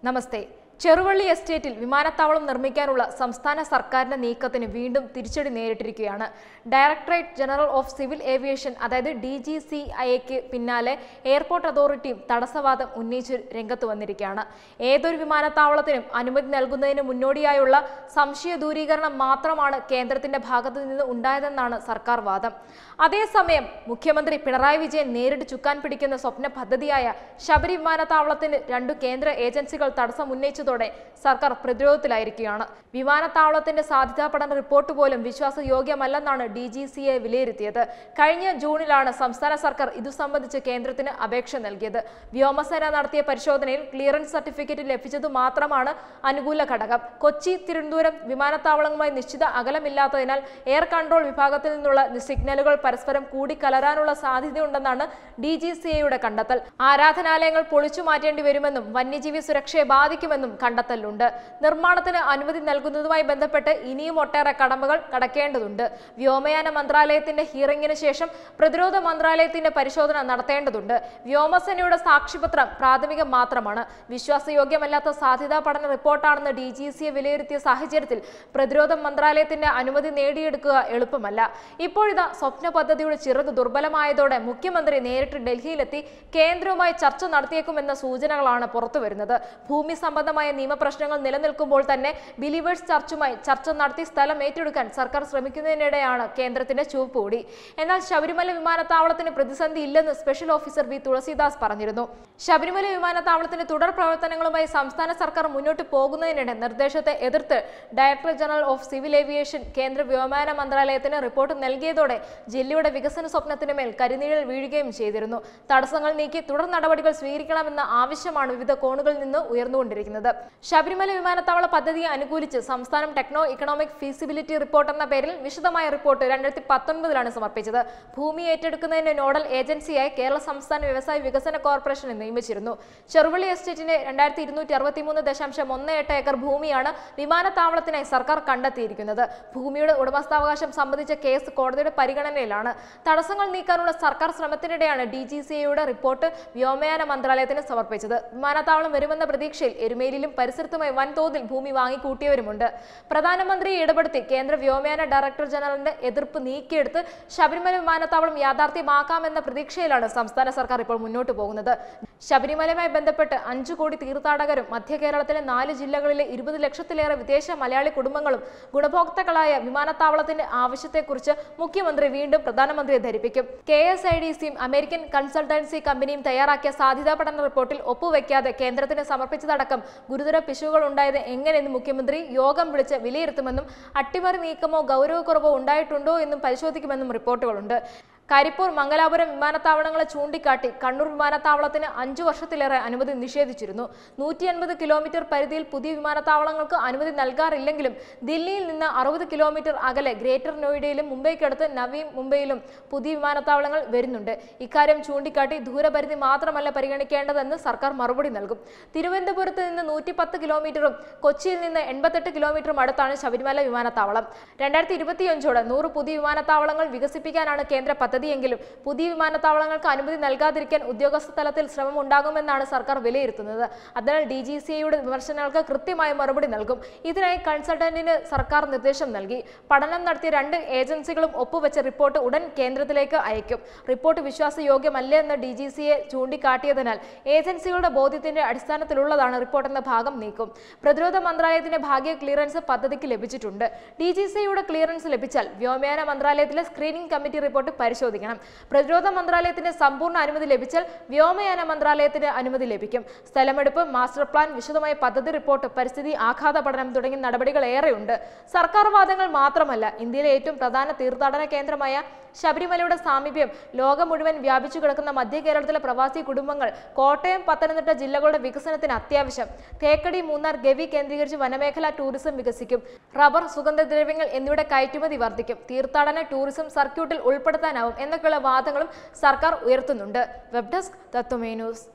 നമസ്തേ ചെറുവള്ളി എസ്റ്റേറ്റിൽ വിമാനത്താവളം നിർമ്മിക്കാനുള്ള സംസ്ഥാന സർക്കാരിന്റെ നീക്കത്തിന് വീണ്ടും തിരിച്ചടി നേരിട്ടിരിക്കുകയാണ് directorate general of civil aviation അതായത് ഡി ജി സി ഐക്ക് പിന്നാലെ എയർപോർട്ട് അതോറിറ്റിയും തടസ്സവാദം ഉന്നയിച്ച് രംഗത്ത് വന്നിരിക്കുകയാണ് ഏതൊരു വിമാനത്താവളത്തിനും അനുമതി നൽകുന്നതിന് മുന്നോടിയായുള്ള സംശയ ദൂരീകരണം മാത്രമാണ് കേന്ദ്രത്തിന്റെ ഭാഗത്തു നിന്ന് ഉണ്ടായതെന്നാണ് സർക്കാർ വാദം അതേസമയം മുഖ്യമന്ത്രി പിണറായി വിജയൻ നേരിട്ട് ചുക്കാൻ പിടിക്കുന്ന സ്വപ്ന പദ്ധതിയായ ശബരി വിമാനത്താവളത്തിന് രണ്ടു കേന്ദ്ര ഏജൻസികൾ തടസ്സം ഉന്നയിച്ചതോടെ സർക്കാർ പ്രതിരോധത്തിലായിരിക്കുകയാണ് വിമാനത്താവളത്തിന്റെ സാധ്യതാ പഠന റിപ്പോർട്ട് പോലും വിശ്വാസയോഗ്യമല്ലെന്നാണ് ഡി ജി സി എ വിലയിരുത്തിയത് കഴിഞ്ഞ ജൂണിലാണ് സംസ്ഥാന സർക്കാർ ഇതു സംബന്ധിച്ച് കേന്ദ്രത്തിന് അപേക്ഷ നൽകിയത് വ്യോമസേന നടത്തിയ പരിശോധനയിൽ ക്ലിയറൻസ് സർട്ടിഫിക്കറ്റ് ലഭിച്ചതു മാത്രമാണ് അനുകൂല ഘടകം കൊച്ചി തിരുവനന്തപുരം വിമാനത്താവളങ്ങളുമായി നിശ്ചിത അകലമില്ലാത്തതിനാൽ എയർ കൺട്രോൾ വിഭാഗത്തിൽ നിന്നുള്ള സിഗ്നലുകൾ പരസ്പരം കൂടിക്കലരാനുള്ള സാധ്യതയുണ്ടെന്നാണ് ഡി ജി സി എയുടെ കണ്ടെത്തൽ ആരാധനാലയങ്ങൾ പൊളിച്ചു മാറ്റേണ്ടി വരുമെന്നും വന്യജീവി സുരക്ഷയെ ബാധിക്കുമെന്നും കണ്ടെത്തലുണ്ട് നിർമ്മാണത്തിന് അനുമതി നൽകുന്നതുമായി ബന്ധപ്പെട്ട് ഇനിയും ഒട്ടേറെ കടമകൾ കടക്കേണ്ടതുണ്ട് വ്യോമയാന മന്ത്രാലയത്തിന്റെ ഹിയറിംഗിന് ശേഷം പ്രതിരോധ മന്ത്രാലയത്തിന്റെ പരിശോധന നടത്തേണ്ടതുണ്ട് വ്യോമസേനയുടെ സാക്ഷ്യപത്രം പ്രാഥമികം മാത്രമാണ് വിശ്വാസയോഗ്യമല്ലാത്ത സാധ്യതാ പഠന റിപ്പോർട്ടാണെന്ന് ഡി ജി സിയെ വിലയിരുത്തിയ സാഹചര്യത്തിൽ പ്രതിരോധ മന്ത്രാലയത്തിന്റെ അനുമതി നേടിയെടുക്കുക എളുപ്പമല്ല ഇപ്പോഴിതാ സ്വപ്ന പദ്ധതിയുടെ ചിറക് ദുർബലമായതോടെ മുഖ്യമന്ത്രി നേരിട്ട് ഡൽഹിയിലെത്തി കേന്ദ്രവുമായി ചർച്ച നടത്തിയേക്കുമെന്ന സൂചനകളാണ് പുറത്തുവരുന്നത് ഭൂമി സംബന്ധമായ നിയമപ്രശ്നങ്ങൾ നിലനിൽക്കുമ്പോൾ തന്നെ ബിലീവേഴ്സ് ചർച്ചുമായി ചർച്ച നടത്തി സ്ഥലം ഏറ്റെടുക്കാൻ സർക്കാർ ശ്രമിക്കുന്നതിനിടെയാണ് കേന്ദ്രത്തിന്റെ ചുവപ്പുകൂടി എന്നാൽ ശബരിമല വിമാനത്താവളത്തിന് പ്രതിസന്ധി ഇല്ലെന്ന് സ്പെഷ്യൽ ഓഫീസർ വി തുളസീദാസ് പറഞ്ഞിരുന്നു ശബരിമല വിമാനത്താവളത്തിന് തുടർ പ്രവർത്തനങ്ങളുമായി സംസ്ഥാന സർക്കാർ മുന്നോട്ട് പോകുന്നതിനിടെ നിർദ്ദേശത്തെ എതിർത്ത് director general of civil aviation കേന്ദ്ര വ്യോമയാന മന്ത്രാലയത്തിന് റിപ്പോർട്ട് നൽകിയതോടെ ജില്ലയുടെ വികസന സ്വപ്നത്തിന് മേൽ കരിനീഴൽ വീഴുകയും ചെയ്തിരുന്നു തടസ്സങ്ങൾ നീക്കി തുടർ നടപടികൾ സ്വീകരിക്കണമെന്ന ആവശ്യമാണ് വിവിധ കോണുകളിൽ നിന്ന് ഉയർന്നുകൊണ്ടിരിക്കുന്നത് ശബരിമല വിമാനത്താവള പദ്ധതിയെ അനുകൂലിച്ച് സംസ്ഥാനം ടെക്നോ ഇക്കണോമിക് ഫീസിബിലിറ്റി റിപ്പോർട്ട് എന്ന പേരിൽ വിശദമായ റിപ്പോർട്ട് രണ്ടായിരത്തി പത്തൊൻപതിലാണ് സമർപ്പിച്ചത് ഭൂമി ഏറ്റെടുക്കുന്നതിന് നോഡൽ ഏജൻസിയായി കേരള സംസ്ഥാന വ്യവസായ വികസന കോർപ്പറേഷനെ നിയമിച്ചിരുന്നു ചെറുവള്ളി എസ്റ്റേറ്റിന്റെ രണ്ടായിരത്തി ഇരുന്നൂറ്റി അറുപത്തിമൂന്ന് ദശാംശം ഒന്ന് എട്ട് ഏക്കർ ഭൂമിയാണ് വിമാനത്താവളത്തിനായി സർക്കാർ കണ്ടെത്തിയിരിക്കുന്നത് ഭൂമിയുടെ ഉടമസ്ഥാവകാശം സംബന്ധിച്ച കേസ് കോടതിയുടെ പരിഗണനയിലാണ് തടസ്സങ്ങൾ നീക്കാനുള്ള സർക്കാർ ശ്രമത്തിനിടെയാണ് ഡി ജി സി എയുടെ റിപ്പോർട്ട് വ്യോമയാന മന്ത്രാലയത്തിന് സമർപ്പിച്ചത് വിമാനത്താവളം വരുമെന്ന പ്രതീക്ഷയിൽ എരുമേലിയിലും പരിസരത്തുമായി വൻതോതിൽ ഭൂമി വാങ്ങിക്കൂട്ടിയവരുമുണ്ട് പ്രധാനമന്ത്രി ഇടപെടുത്തി കേന്ദ്ര വ്യോമയാന ഡയറക്ടർ ജനറലിന്റെ എതിർപ്പ് നീക്കിയെടുത്ത് ശബരിമല വിമാനത്താവളം യാഥാർത്ഥ്യമാക്കാമെന്ന പ്രതീക്ഷയിലാണ് സംസ്ഥാന സർക്കാർ ഇപ്പോൾ മുന്നോട്ട് പോകുന്നത് ശബരിമലയുമായി ബന്ധപ്പെട്ട് അഞ്ചു കോടി തീർത്ഥാടകരും മധ്യ കേരളത്തിലെ നാല് ജില്ലകളിലെ ഇരുപത് ലക്ഷത്തിലേറെ വിദേശ മലയാളി കുടുംബങ്ങളും ഗുണഭോക്താക്കളായ വിമാനത്താവളത്തിന്റെ ആവശ്യത്തെക്കുറിച്ച് മുഖ്യമന്ത്രി വീണ്ടും പ്രധാനമന്ത്രിയെ ധരിപ്പിക്കും കെ എസ് ഐ ഡി സിയും അമേരിക്കൻ കൺസൾട്ടൻസി കമ്പനിയും തയ്യാറാക്കിയ സാധ്യതാ പഠന റിപ്പോർട്ടിൽ ഒപ്പുവെക്കാതെ കേന്ദ്രത്തിന് സമർപ്പിച്ചതടക്കം ഗുരുതര പിശകുകൾ ഉണ്ടായത് എങ്ങനെയെന്ന് മുഖ്യമന്ത്രി യോഗം വിളിച്ച് വിലയിരുത്തുമെന്നും അട്ടിമറി നീക്കമോ ഗൗരവക്കുറവോ ഉണ്ടായിട്ടുണ്ടോ എന്നും പരിശോധിക്കുമെന്നും റിപ്പോർട്ടുകളുണ്ട് കരിപ്പൂർ മംഗലാപുരം വിമാനത്താവളങ്ങളെ ചൂണ്ടിക്കാട്ടി കണ്ണൂർ വിമാനത്താവളത്തിന് അഞ്ചു വർഷത്തിലേറെ അനുമതി നിഷേധിച്ചിരുന്നു നൂറ്റി അൻപത് കിലോമീറ്റർ പരിധിയിൽ പുതിയ വിമാനത്താവളങ്ങൾക്ക് അനുമതി നൽകാറില്ലെങ്കിലും ദില്ലിയിൽ നിന്ന് അറുപത് കിലോമീറ്റർ അകലെ ഗ്രേറ്റർ നോയിഡയിലും മുംബൈക്കടുത്ത് നവി മുംബൈയിലും പുതിയ വിമാനത്താവളങ്ങൾ വരുന്നുണ്ട് ഇക്കാര്യം ചൂണ്ടിക്കാട്ടി ദൂരപരിധി മാത്രമല്ല പരിഗണിക്കേണ്ടതെന്ന് സർക്കാർ മറുപടി നൽകും തിരുവനന്തപുരത്ത് നിന്ന് നൂറ്റി പത്ത് കിലോമീറ്ററും കൊച്ചിയിൽ നിന്ന് എൺപത്തെട്ട് കിലോമീറ്ററും അടുത്താണ് ശബരിമല വിമാനത്താവളം രണ്ടായിരത്തി ഇരുപത്തിയഞ്ചോടെ നൂറ് പുതിയ വിമാനത്താവളങ്ങൾ വികസിപ്പിക്കാനാണ് കേന്ദ്ര പദ്ധതിയെങ്കിലും പുതിയ വിമാനത്താവളങ്ങൾക്ക് അനുമതി നൽകാതിരിക്കാൻ ഉദ്യോഗസ്ഥ തലത്തിൽ ശ്രമം ഉണ്ടാകുമെന്നാണ് സർക്കാർ വിലയിരുത്തുന്നത് അതിനാൽ ഡി ജി സി ഐയുടെ വിമർശനങ്ങൾക്ക് കൃത്യമായ മറുപടി നൽകും ഇതിനായി കൺസൾട്ടന്റിന് സർക്കാർ നിർദ്ദേശം നൽകി പഠനം നടത്തിയ രണ്ട് ഏജൻസികളും ഒപ്പുവെച്ച റിപ്പോർട്ട് ഉടൻ കേന്ദ്രത്തിലേക്ക് അയക്കും റിപ്പോർട്ട് വിശ്വാസയോഗ്യമല്ല എന്ന് ഡി ജി സിയെ ചൂണ്ടിക്കാട്ടിയതിനാൽ ഏജൻസികളുടെ ബോധ്യത്തിന്റെ അടിസ്ഥാനത്തിലുള്ളതാണ് റിപ്പോർട്ടെന്ന ഭാഗം നീക്കും പ്രതിരോധ മന്ത്രാലയത്തിന്റെ ഭാഗ്യ ക്ലിയറൻസ് പദ്ധതിക്ക് ലഭിച്ചിട്ടുണ്ട് ഡി ജി സിയുടെ ക്ലിയറൻസ് ലഭിച്ചാൽ വ്യോമയാന മന്ത്രാലയത്തിലെ സ്ക്രീനിംഗ് കമ്മിറ്റി റിപ്പോർട്ട് പരിശോധിക്കണം പ്രതിരോധ മന്ത്രാലയത്തിന്റെ സമ്പൂർണ്ണ അനുമതി ലഭിച്ചാൽ വ്യോമയാന മന്ത്രാലയത്തിന് അനുമതി ലഭിക്കും സ്ഥലമെടുപ്പ് മാസ്റ്റർ പ്ലാൻ വിശദമായ പദ്ധതി റിപ്പോർട്ട് പരിസ്ഥിതി ആഘാത പഠനം തുടങ്ങിയ നടപടികൾ ഏറെയുണ്ട് സർക്കാർ വാദങ്ങൾ മാത്രമല്ല ഇന്ത്യയിലെ ഏറ്റവും പ്രധാന തീർത്ഥാടന കേന്ദ്രമായ ശബരിമലയുടെ സാമീപ്യം ലോകം മുഴുവൻ വ്യാപിച്ചു കിടക്കുന്ന മധ്യ കേരളത്തിലെ പ്രവാസി കുടുംബങ്ങൾ കോട്ടയം പത്തനംതിട്ട ജില്ലകളുടെ വികസനത്തിന് അത്യാവശ്യം തേക്കടി മൂന്നാർ ഗവി കേന്ദ്രീകരിച്ച് വനമേഖല ടൂറിസം വികസിക്കും റബ്ബർ സുഗന്ധദ്രവ്യങ്ങൾ എന്നിവയുടെ കയറ്റുമതി വർദ്ധിക്കും തീർത്ഥാടന ടൂറിസം സർക്യൂട്ടിൽ ഉൾപ്പെടുത്താനാവും എന്നൊക്കെയുള്ള വാദങ്ങളും സർക്കാർ ഉയർത്തുന്നുണ്ട് വെബ് ഡെസ്ക് തത്വമേ ന്യൂസ്